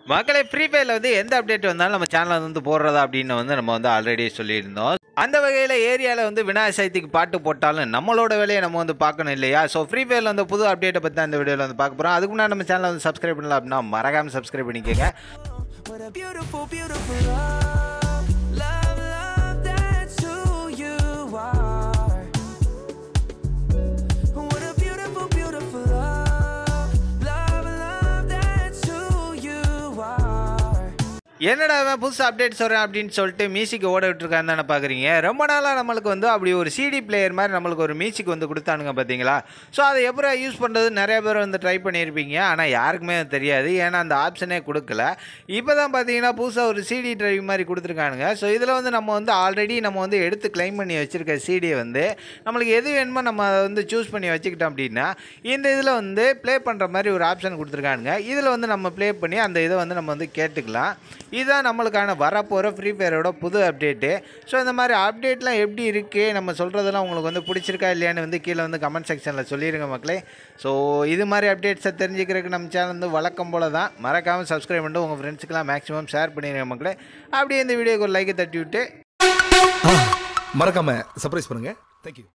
மக்களே ஃப்ரீ ஃபயரில் வந்து எந்த அப்டேட் வந்தாலும் நம்ம சேனலில் வந்து போடுறதா அப்படின்னு வந்து நம்ம வந்து ஆல்ரெடி சொல்லியிருந்தோம் அந்த வகையில் ஏரியாவில் வந்து விநாயகர் சதுர்த்திக்கு பாட்டு போட்டாலும் நம்மளோட வேலையை நம்ம வந்து பார்க்கணும் இல்லையா ஸோ ஃப்ரீ ஃபயரில் வந்து புது அப்டேட்டை பற்றி அந்த வீடியோவில் வந்து பார்க்க போகிறோம் அதுக்கு முன்னாடி நம்ம சேனலை வந்து சப்ஸ்கிரைப் பண்ணல அப்படின்னா மறக்காமல் சப்ஸ்கிரைப் பண்ணிக்கோங்க What a beautiful, beautiful love. Love, love, that's who you are. What a beautiful, beautiful love. Love, love, that's who you are. என்னடா அவன் புதுசு அப்டேட் சொல்கிறேன் அப்படின்னு சொல்லிட்டு மியூசிக் ஓட விட்டுருக்கான்னு தானே பார்க்குறீங்க ரொம்ப நாளாக நம்மளுக்கு வந்து அப்படி ஒரு சிடி பிளேயர் மாதிரி நம்மளுக்கு ஒரு மியூசிக் வந்து கொடுத்தானுங்க பார்த்தீங்களா ஸோ அதை எப்படி யூஸ் பண்ணுறது நிறைய பேர் வந்து ட்ரை பண்ணியிருப்பீங்க ஆனால் யாருக்குமே அது தெரியாது ஏன்னா அந்த ஆப்ஷனே கொடுக்கல இப்போ தான் பார்த்தீங்கன்னா புதுசாக ஒரு சிடி டிரைவ் மாதிரி கொடுத்துருக்கானுங்க ஸோ இதில் வந்து நம்ம வந்து ஆல்ரெடி நம்ம வந்து எடுத்து க்ளைம் பண்ணி வச்சுருக்க சிடியை வந்து நம்மளுக்கு எது வேணுமோ நம்ம அதை வந்து சூஸ் பண்ணி வச்சுக்கிட்டோம் அப்படின்னா இந்த இதில் வந்து ப்ளே பண்ணுற மாதிரி ஒரு ஆப்ஷன் கொடுத்துருக்கானுங்க இதில் வந்து நம்ம ப்ளே பண்ணி அந்த இதை வந்து நம்ம வந்து கேட்டுக்கலாம் இதுதான் நம்மளுக்கான வரப்போகிற ஃப்ரீ ஃபயரோட புது அப்டேட்டு ஸோ இந்த மாதிரி அப்டேட்லாம் எப்படி இருக்குது நம்ம சொல்கிறதெல்லாம் உங்களுக்கு வந்து பிடிச்சிருக்கா இல்லையான்னு வந்து கீழே வந்து கமெண்ட் செக்ஷனில் சொல்லிடுங்க மக்களே ஸோ இது மாதிரி அப்டேட்ஸை தெரிஞ்சுக்கிறதுக்கு நம்ம சேனல் வந்து வழக்கம் போல தான் மறக்காமல் சப்ஸ்கிரைப் பண்ணிட்டு உங்கள் ஃப்ரெண்ட்ஸுக்கெல்லாம் மேக்ஸிமம் ஷேர் பண்ணிடுங்க மக்களே அப்படியே இந்த வீடியோக்கு ஒரு லைக்கை தட்டி விட்டு மறக்காம சர்ப்ரைஸ் பண்ணுங்க தேங்க்யூ